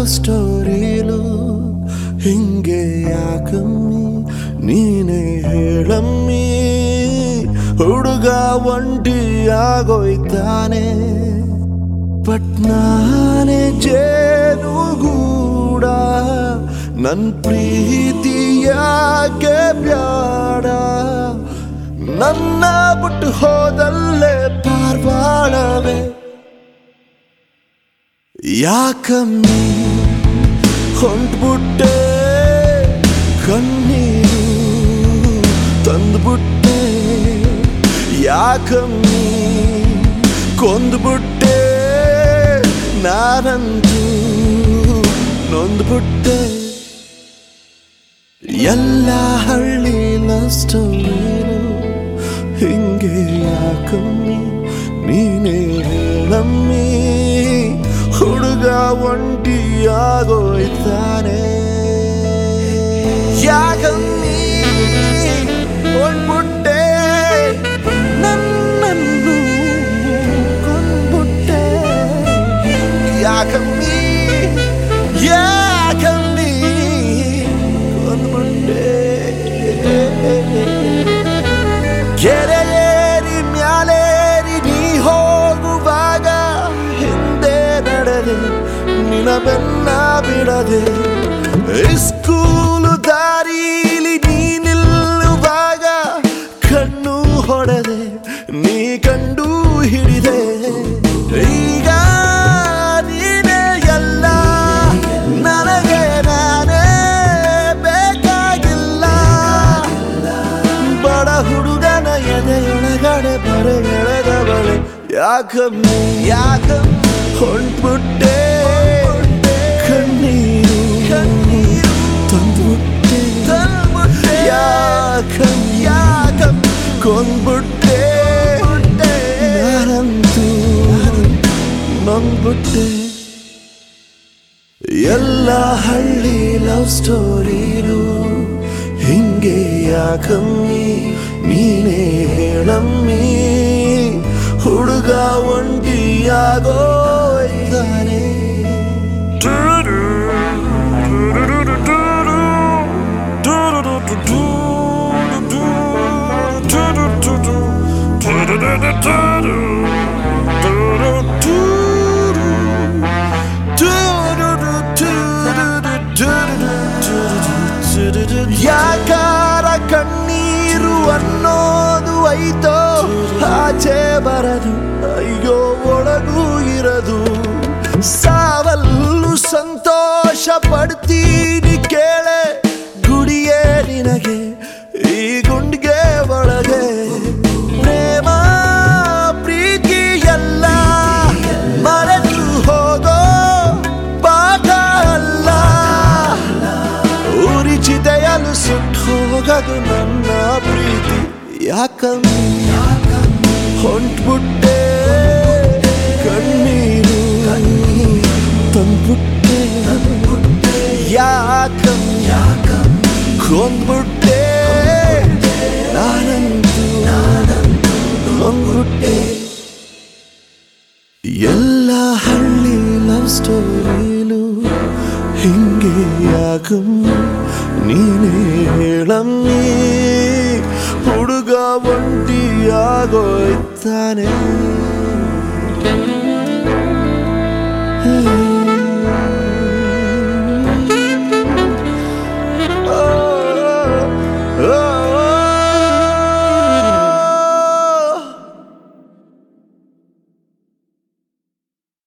love ಸ್ಟೋರಿಲು ಹಿಂಗೆ ಯಾಕಮ್ಮಿ ನೀನೇ ಹೇಳಮ್ಮಿ ಹುಡುಗ ಒಂಟಿ ಆಗೋಯ್ತಾನೆ ಬಟ್ ನಾನೇ ಜೇನುಗೂಡ ನನ್ ಪ್ರೀತಿ ಯಾಕೆ ಬ್ಯಾಡ ನನ್ನ ಬಿಟ್ಟು ಹೋದಲ್ಲೇ ಪಾರ್ವಾಳವೆ ಯಾಕಮ್ಮಿ ಹೊಂಟ್ಬಿಟ್ಟೆ ಕಣ್ಣೀರು ತಂದ್ಬಿಟ್ಟೆ ಯಾಕಮ್ಮಿ ಕೊಂದ್ಬಿಟ್ಟೆ ನಾನಂತೂ ನೊಂದ್ಬಿಟ್ಟೆ ಎಲ್ಲ ಹಳ್ಳಿ ಸ್ಟೋರಿನು ಹಿಂಗೆ ಯಾಕಮ್ಮಿ ನೀನೇ ಹೇಳಮ್ಮಿ ಹುಡುಗ ಒಂಟಿ ಆಗೋಯ್ತಾನೆ ಯಾಕಮ್ಮಿ ಹೊಂಟ್ಬಿಟ್ಟೆ ನನ್ನನ್ನು ಕೊಂದ್ಬಿಟ್ಟೆ ಯಾಕಮ್ಮಿ ಯಾಕಮ್ಮಿ ಕೊಂದ್ಬಿಟ್ಟೆ ಕೆರೆಯೇರಿ ಮ್ಯಾಲೇರಿ ನೀ ಹೋಗುವಾಗ ಹಿಂದೆ ನಡೆದೆ ನಿನ ಬೆನ್ನ ಬಿಡದೆ ಸ್ಕೂಲು ದಾರೀಲಿ ನೀ ನಿಲ್ಲುವಾಗ ಕಣ್ಣು ಹೊಡೆದೆ ನೀ ಕಂಡು ಹಿಡಿದೆ ಈಗ ನೀನೇ ಎಲ್ಲ ನನಗೆ ನಾನೇ ಬೇಕಾಗಿಲ್ಲ ಬಡ ಹುಡುಗನ ಎದೆಯೊಳಗಡೆ ಬರೆ ಎಳೆದವಳೆ ಯಾಕಮ್ಮಿ ಯಾಕಮ್ಮಿ ಹೊಂಟ್ಬಿಟ್ಟೆ ಕಣ್ಣೀರು ಕಣ್ಣೀರು ತಂದ್ಬಿಟ್ಟೆ ತಂದ್ಬಿಟ್ಟೆ ಯಾಕಮ್ ಯಾಕಮ್ ಕೊಂದ್ಬಿಟ್ಟೆ ನಾನಂತೂ ನೊಂದ್ಬಿಟ್ಟೆ ಎಲ್ಲ ಹಳ್ಳಿ ಲವ್ ಸ್ಟೋರಿಲು ಹಿಂಗೆ ಯಾಕಮ್ಮಿ ನೀನೇ ಹೇಳಮ್ಮಿ ಹುಡುಗ ಒಂಟಿಯಾಗೋಯ್ತಾನೆ ಯಾಕಾರ ಕಣ್ಣೀರು ಅನ್ನೋದು ಐತೋ ಆಚೆ ಬರದು ಅಯ್ಯೋ ಒಳಗೂ ಇರದು ಸಾವಲ್ಲು ಸಂತೋಷ ಪಡ್ತೀನಿ ಕೇಳೆ ಗುಡಿಯೇ ನಿನಗೆ ಈ ಗುಂಡ್ಗೆ ಒಳಗೆ ಪ್ರೇಮ ಪ್ರೀತಿ ಎಲ್ಲ ಮರೆತು ಹೋಗೋ ಪಾಠ ಅಲ್ಲ ಉರಿಚಿದೆಯಲು ಸುಟ್ಟು ಹೋಗದು ನನ್ನ ಪ್ರೀತಿ ಯಾಕಮ್ಮಿ ಹೊಂಟ್ಬಿಟ್ಟೆ ಕಣ್ಣೀರು ತಂದ್ಬಿಟ್ಟೆ ಯಾಕಮ್ ಯಾಕಮ್ ಕೊಂದ್ಬಿಟ್ಟೆ ನಾನಂತೂ ಕೊಂದ್ಬಿಟ್ಟೆ ಎಲ್ಲ ಹಳ್ಳಿ ಲವ್ ಸ್ಟೋರಿಲು ಹಿಂಗೆ ಯಾಕಮ್ಮಿ ನೀನೇ ಹೇಳಮ್ಮಿ ಹುಡುಗ ಒಂಟಿಯಾಗೋಯ್ತಾನೆ